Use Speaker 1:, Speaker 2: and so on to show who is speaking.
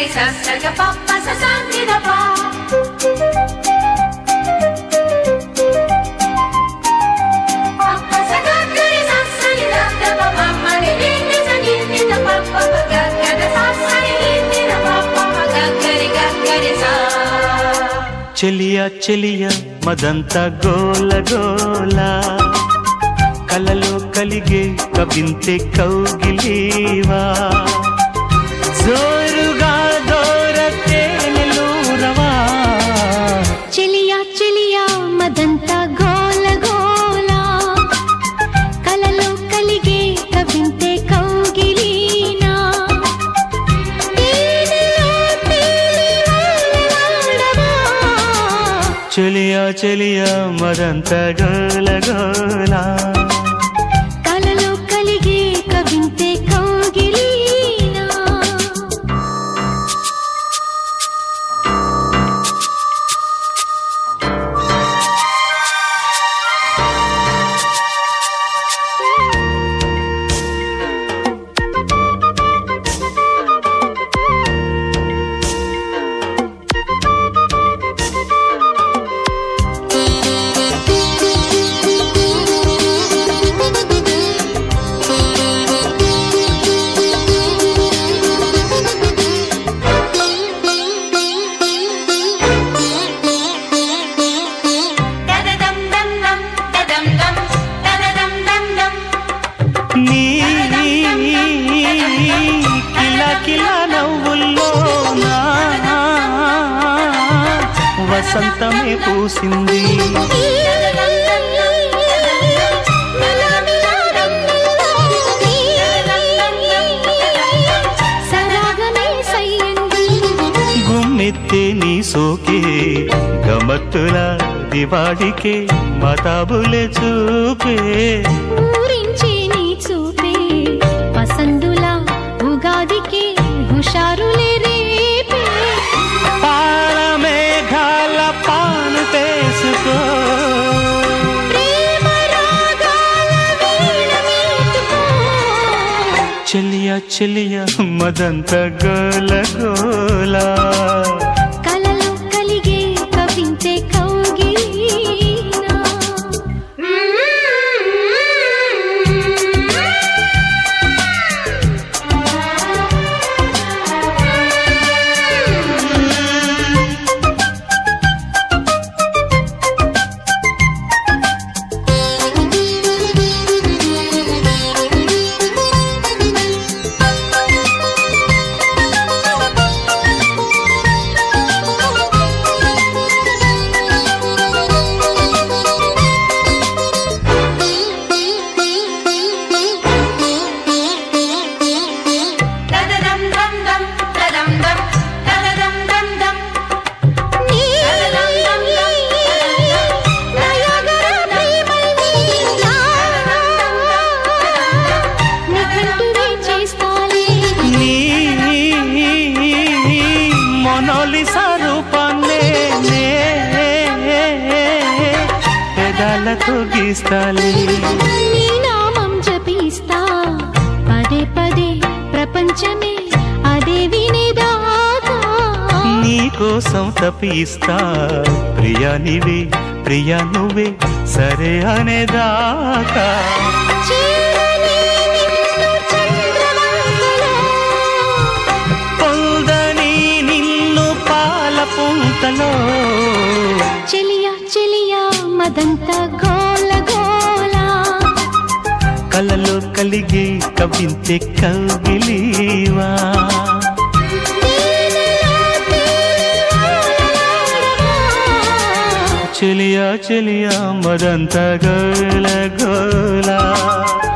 Speaker 1: sa sa ga pa pa sa sa ni da pa. Pa pa sa ga ga ri sa sa ni da da pa ma ma ni ni ni sa ni ni da pa pa pa ga ga da sa sa ni ni ni da pa pa pa ga ga ri ga ga ri sa.
Speaker 2: చెలియ చెలియ మదంత గోల గోల కలలో కలిగే కవింతే కౌగిలీవా జోరుగా దోరతేనెలూరవా
Speaker 3: చెలియా చెలియా మదంతా గోల గోల కలలో కలిగే కవింతే కౌగిలీనా తేనెలో తేలి వాడవా.
Speaker 2: చెలియ చెలియ మదంత గోల గోల
Speaker 3: కలలో కలిగే కవింతే కౌగిలీనా
Speaker 1: Da da dum dum dum da dum dum da da dum dum dum.
Speaker 2: నీ కిల కిల నవ్వుల్లోనా వసంతమే పూసింది
Speaker 3: సరాగమే సయ్యండి
Speaker 2: గుమ్మెత్తే నీ సోకే గమత్తుల దివాడికే మతాబులే చూపే
Speaker 3: ఊరించి నీ చూపే పసందుల ఉగాదికి హుషారులే రేపే
Speaker 2: పాల మేఘాల పాను చేసుకో
Speaker 3: ప్రేమ రాగాల వీణ మీటుకో
Speaker 2: చెలియ చెలియ మదంత గోల గోల
Speaker 3: కలలో కలిగే కవించే కౌగిలీనా
Speaker 1: Da da dum dum dum da dum dum da da dum dum dum.
Speaker 3: నీ నయగర ప్రేమై నీలా నిఘంటువే చేస్తాలే
Speaker 2: నీ మొనోలిసా రూపాన్నే నే పెదాలతో గీస్తాలే
Speaker 3: నీ నామం జపిస్తా పదే పదే ప్రపంచమే అదే వినేదాకా
Speaker 2: నీ కోసం తపిస్తా ప్రియా నీవే ప్రియా నువ్వే సరే అనేదాకా
Speaker 3: చేరని నిన్ను చంద్రవంకలో
Speaker 2: పొందని నిన్ను పాల పుంతలో
Speaker 3: చెలియా చెలియా మదంతా గోల గోల
Speaker 2: కలలో కలిగే కవింతే కవిలీవా
Speaker 3: తేనెలో తేలి వాడవా.
Speaker 2: చెలియా చెలియా మదంత గోల గోలా